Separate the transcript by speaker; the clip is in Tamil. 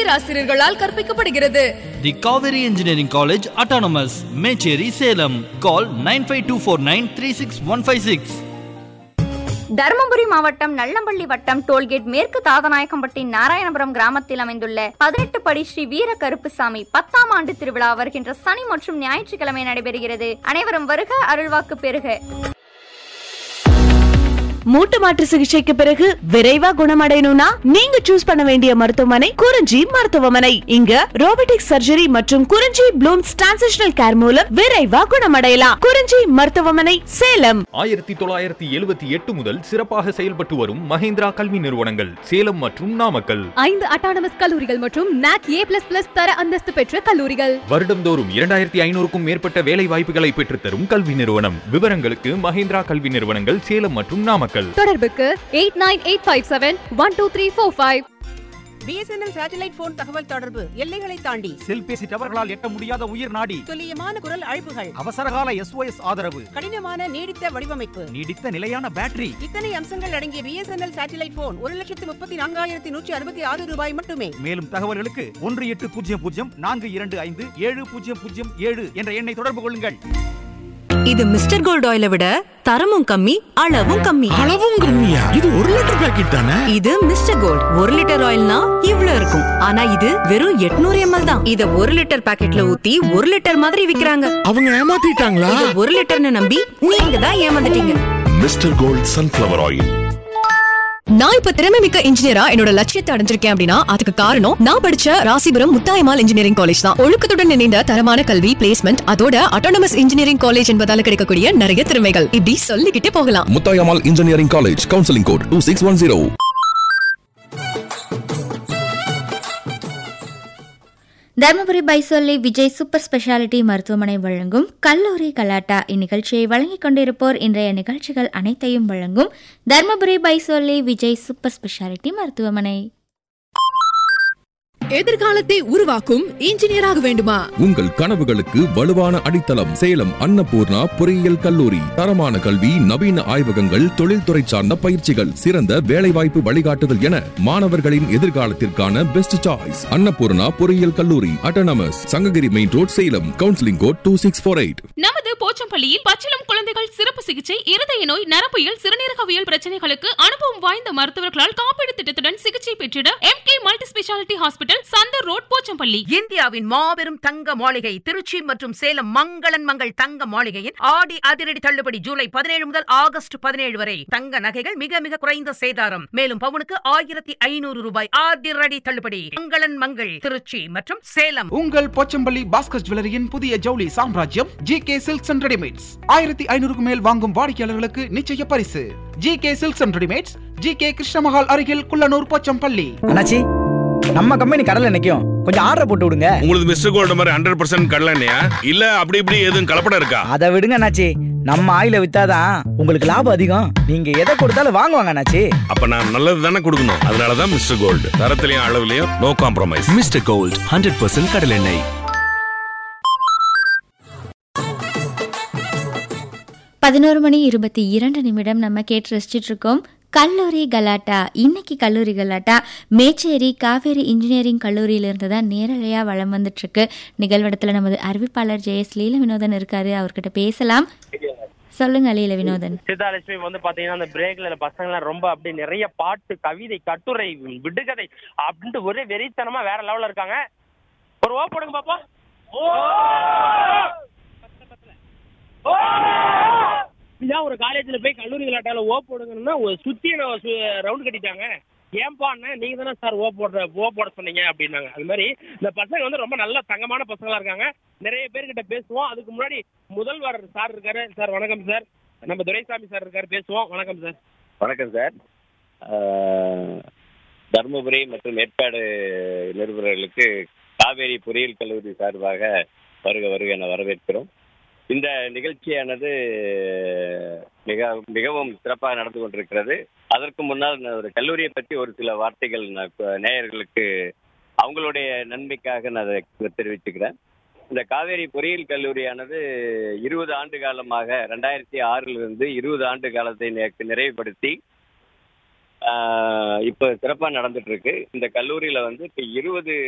Speaker 1: பேராசிரியர்களால் கற்பிக்கப்படுகிறது
Speaker 2: the Kaveri engineering college autonomous Mecheri Salem call nine five two four nine three six one five six
Speaker 3: Dharmapuri மாவட்டம் நல்லம்பள்ளி வட்டம் டோல்கேட் மேற்கு தாதநாயக்கம்பட்டி நாராயணபுரம் கிராமத்தில் அமைந்துள்ள பதினெட்டு படி ஸ்ரீ வீர கருப்புசாமி பத்தாம் ஆண்டு திருவிழா வருகின்ற சனி மற்றும் ஞாயிற்றுக்கிழமை நடைபெறுகிறது அனைவரும் வருக அருள்வாக்கு பெறுக
Speaker 4: மூட்டு மாற்று சிகிச்சைக்கு பிறகு விரைவா குணமடையணும்னா நீங்க சூஸ் பண்ண வேண்டிய மருத்துவமனை குறிஞ்சி மருத்துவமனை இங்க ரோபோட்டிக் சர்ஜரி மற்றும் குறிஞ்சி ப்ளூம்ஸ் டிரான்சிஷனல் கேர் மூலம் விரைவா குணமடையலாம் குறிஞ்சி மருத்துவமனை சேலம்
Speaker 5: ஆயிரத்தி தொள்ளாயிரத்தி எழுபத்தி எட்டு முதல் சிறப்பாக செயல்பட்டு வரும் மஹேந்திரா கல்வி நிறுவனங்கள் சேலம் மற்றும் நாமக்கல்
Speaker 1: ஐந்து அட்டானமஸ் கல்லூரிகள் மற்றும் நாக் ஏ பிளஸ் பிளஸ் தர அந்தஸ்து பெற்ற கல்லூரிகள்
Speaker 5: வருடந்தோறும் இரண்டாயிரத்தி ஐநூறுக்கும் மேற்பட்ட வேலை வாய்ப்புகளை பெற்றுத்தரும் கல்வி நிறுவனம் விவரங்களுக்கு மஹேந்திரா கல்வி நிறுவனங்கள் சேலம் மற்றும் நாமக்கல்
Speaker 1: தொடர்புக்கு eight nine eight five seven one two three four five
Speaker 6: BSNL satellite phone தகவல் தொடர்பு எல்லைகளை தாண்டி
Speaker 7: செல்பேசி டவர்களால் எட்ட முடியாத உயிர் நாடி
Speaker 6: துல்லியமான குரல் அழைப்புகள்
Speaker 7: அவசரகால எஸ்ஓஎஸ் ஆதரவு
Speaker 6: கடினமான நீடித்த வடிவமைப்பு
Speaker 7: நீடித்த நிலையான பேட்டரி
Speaker 6: இத்தனை அம்சங்கள் அடங்கிய பிஎஸ்என்எல் சேட்டலைட் போன் ஒரு லட்சத்து முப்பத்தி நான்காயிரத்தி நூற்றி அறுபத்தி ஆறு ரூபாய் மட்டுமே
Speaker 7: மேலும் தகவல்களுக்கு ஒன்று எட்டு பூஜ்ஜியம் பூஜ்ஜியம் நான்கு இரண்டு ஐந்து ஏழு பூஜ்ஜியம் பூஜ்ஜியம் ஏழு என்ற எண்ணை தொடர்பு கொள்ளுங்கள்
Speaker 8: இது மிஸ்டர் கோல்ட் ஆயிலை விட தரமும் கம்மி அளவும் கம்மி
Speaker 9: அளவும் கம்மியா இது ஒரு லிட்டர் பாக்கெட் தானே
Speaker 8: இது மிஸ்டர் கோல்ட் ஒரு லிட்டர் ஆயில்னா இவ்ளோ இருக்கும் ஆனா இது வெறும் 800 எம்எல் தான் இத ஒரு லிட்டர் பாக்கெட்ல ஊத்தி ஒரு லிட்டர் மாதிரி விக்கிறாங்க
Speaker 9: அவங்க ஏமாத்திட்டாங்களா
Speaker 8: இத ஒரு லிட்டர்னு நம்பி நீங்க தான் ஏமாந்துட்டீங்க
Speaker 9: மிஸ்டர் கோல்ட் சன்ஃபிளவர் ஆயில்
Speaker 1: நான் இப்ப திறமை மிக்க இன்ஜினியரா என்னோட லட்சியத்தை அடைஞ்சிருக்கேன் அப்படின்னா அதுக்கு காரணம் நான் படிச்ச ராசிபுரம் முத்தாயமால் இன்ஜினியரிங் காலேஜ் தான் ஒழுக்கத்துடன் இணைந்த தரமான கல்வி பிளேஸ்மெண்ட் அதோட அட்டானமஸ் இன்ஜினியரிங் காலேஜ் என்பதால கிடைக்கக்கூடிய நிறைய திறமைகள் இப்படி சொல்லிக்கிட்டே போகலாம்
Speaker 9: Muthayammal engineering college counselling code two six one zero
Speaker 3: Dharmapuri பைசொல்லி விஜய் சூப்பர் ஸ்பெஷாலிட்டி மருத்துவமனை வழங்கும் கல்லூரி கலாட்டா இந்நிகழ்ச்சியை வழங்கிக் கொண்டிருப்போர் இன்றைய நிகழ்ச்சிகள் அனைத்தையும் வழங்கும் தருமபுரி பைசொல்லி விஜய் சூப்பர் ஸ்பெஷாலிட்டி மருத்துவமனை
Speaker 1: எதிர்காலத்தை உருவாக்கும் இன்ஜினியராக வேண்டுமா
Speaker 9: உங்கள் கனவுகளுக்கு வலுவான அடித்தளம் சேலம் அன்னபூர்ணா பொறியியல் கல்லூரி தரமான கல்வி நவீன ஆய்வகங்கள் தொழில்துறை சார்ந்த பயிற்சிகள் சிறந்த வேலைவாய்ப்பு வழிகாட்டுதல் என மாணவர்களின் எதிர்காலத்திற்கான பெஸ்ட் சாய்ஸ் அன்னபூர்ணா பொறியியல் கல்லூரி autonomous Sankagiri main road Salem counselling code two six four eight
Speaker 10: நமது போச்சம்பள்ளியில் பச்சிளம் குழந்தைகள் சிறப்பு சிகிச்சை இருதய நோய் நரம்பியல் சிறுநீரகவியல் பிரச்சனைகளுக்கு அனுபவம் வாய்ந்த மருத்துவர்களால் காப்பீடு திட்டத்துடன் சிகிச்சை பெற்றிட M K multi speciality hospital Chandar road Pochampalli
Speaker 6: இந்தியாவின் மாபெரும் தங்க மாளிகை திருச்சி மற்றும் சேலம் மங்களன் மங்கள் தங்க மாளிகையின் ஆடி அதிரடி தள்ளுபடி ஜூலை பதினேழு முதல் ஆகஸ்ட் பதினேழு வரை தங்க நகைகள் மிக மிக குறைந்த சேதாரம் மேலும் பவுனுக்கு ஆயிரத்தி ஐநூறு ரூபாய் அதிரடி தள்ளுபடி மங்களன் மங்கள் திருச்சி மற்றும் சேலம்
Speaker 11: உங்கள் போச்சம்பள்ளி பாஸ்கர் ஜுவல்லரியின் புதிய ஜவுளி சாம்ராஜ்யம் G K silks and readymades ஆயிரத்தி ஐநூறுக்கு மேல் வாங்கும் வாடிக்கையாளர்களுக்கு நிச்சய பரிசு G K silks and readymades G K Krishnamahal அருகில் குள்ளனூர் போச்சம்பள்ளி
Speaker 12: அண்ணாச்சி நம்ம கம்பெனி கடல்ல நிக்கும் கொஞ்சம் ஆர்டர் போட்டு விடுங்க
Speaker 13: உங்களுக்கு மிஸ்டர் கோல்டு மாதிரி ஹண்ட்ரட் பர்சன்ட் கடலண்ணையா இல்ல அப்படி இப்படி எதுவும் கலப்படம் இருக்கா
Speaker 12: அதை விடுங்க அண்ணாச்சி நம்ம ஆயில வித்தாதான் உங்களுக்கு லாபம் அதிகம் நீங்க எதை கொடுத்தாலும் வாங்குவாங்க அண்ணாச்சி
Speaker 13: அப்ப நான் நல்லது தானே கொடுக்கணும் அதனாலதான் மிஸ்டர் கோல்டு தரத்திலையும் அளவுலயும் no compromise
Speaker 14: Mister Gold hundred percent கடலெண்ணெய்
Speaker 3: பதினோரு மணி இருபத்தி இரண்டு நிமிடம் நம்ம கேட்டு ரசிச்சிட்டு இருக்கோம் கல்லூரி கலாட்டா இன்னைக்கு கல்லூரி கலாட்டா மேச்சேரி காவேரி இன்ஜினியரிங் கல்லூரியிலிருந்து தான் நேரலையாக வளம் வந்துட்டு இருக்கு நிகழ்விடத்தில் நமது அறிவிப்பாளர் ஜெயஸ் லீல வினோதன் இருக்காரு அவர்கிட்ட பேசலாம் சொல்லுங்க லீல வினோதன்
Speaker 15: சித்தாலட்சுமி வந்து பாத்தீங்கன்னா அந்த பிரேக்ல பசங்க எல்லாம் ரொம்ப அப்படியே நிறைய பாட்டு கவிதை கட்டுரை விடுகதை அப்படின்ட்டு ஒரே வெறித்தனமா வேற லெவல்ல இருக்காங்க ஒரு ஓ போடுங்க பாப்பா இதான் ஒரு காலேஜ்ல போய் கல்லூரி விளையாட்டால ஓ போடுங்கன்னா ஒரு சுத்தி ரவுண்ட் கட்டிட்டாங்க ஏன்பா அண்ணன் நீங்க தானே சார் ஓ போடுற ஓ போட சொன்னீங்க அப்படின்னாங்க அது மாதிரி இந்த பசங்க வந்து ரொம்ப நல்ல தங்கமான பசங்களா இருக்காங்க நிறைய பேர்கிட்ட பேசுவோம் அதுக்கு முன்னாடி முதல்வர் சார் இருக்காரு சார் வணக்கம் சார் நம்ம துரைசாமி சார் இருக்காரு பேசுவோம் வணக்கம் சார்
Speaker 16: வணக்கம் சார் ஆஹ், தருமபுரி மற்றும் ஏற்காடு நிருபர்களுக்கு காவேரி பொறியியல் கல்லூரி சார்பாக வருக வருக என வரவேற்கிறோம் இந்த நிகழ்ச்சியானது மிக மிகவும் சிறப்பாக நடந்து கொண்டிருக்கிறது அதற்கு முன்னால் நான் ஒரு கல்லூரியை பற்றி ஒரு சில வார்த்தைகள் நான் இப்ப நேயர்களுக்கு அவங்களுடைய நன்மைக்காக நான் அதை தெரிவிச்சுக்கிறேன் இந்த காவேரி பொறியியல் கல்லூரியானது இருபது ஆண்டு காலமாக ரெண்டாயிரத்தி ஆறிலிருந்து இருபது ஆண்டு காலத்தை நெ- நிறைவுபடுத்தி ஆஹ், இப்போ சிறப்பாக நடந்துட்டு இருக்கு இந்த கல்லூரியில வந்து இப்போ இருபது